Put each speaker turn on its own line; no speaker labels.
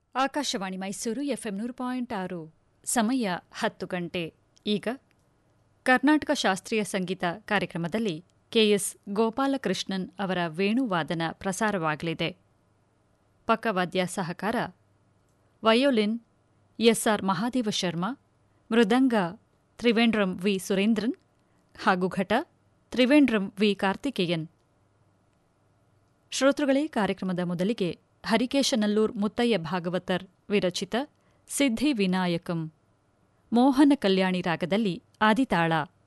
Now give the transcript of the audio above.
Akashvani Mysuru FM ನೂರು point ಆರು ಸಮಯ ಹತ್ತು ಗಂಟೆ ಈಗ ಕರ್ನಾಟಕ ಶಾಸ್ತ್ರೀಯ ಸಂಗೀತ ಕಾರ್ಯಕ್ರಮದಲ್ಲಿ ಕೆಎಸ್ ಗೋಪಾಲಕೃಷ್ಣನ್ ಅವರ ವೇಣುವಾದನ ಪ್ರಸಾರವಾಗಲಿದೆ ಪಕ್ಕವಾದ್ಯ ಸಹಕಾರ ವಯೋಲಿನ್ ಎಸ್ಆರ್ ಮಹಾದೇವ ಶರ್ಮಾ ಮೃದಂಗ ತ್ರಿವೇಂದ್ರಂ ವಿ ಸುರೇಂದ್ರನ್ ಹಾಗೂ ಘಟ ತ್ರಿವೇಂದ್ರಂ ವಿ ಕಾರ್ತಿಕೇಯನ್ ಶ್ರೋತೃಗಳೇ ಕಾರ್ಯಕ್ರಮದ ಮೊದಲಿಗೆ ಹರಿಕೇಶನಲ್ಲೂರ್ ಮುತ್ತಯ್ಯ ಭಾಗವತರ್ ವಿರಚಿತ ಸಿದ್ಧಿ ವಿನಾಯಕಂ ಮೋಹನ ಕಲ್ಯಾಣಿ ರಾಗದಲ್ಲಿ ಆದಿತಾಳ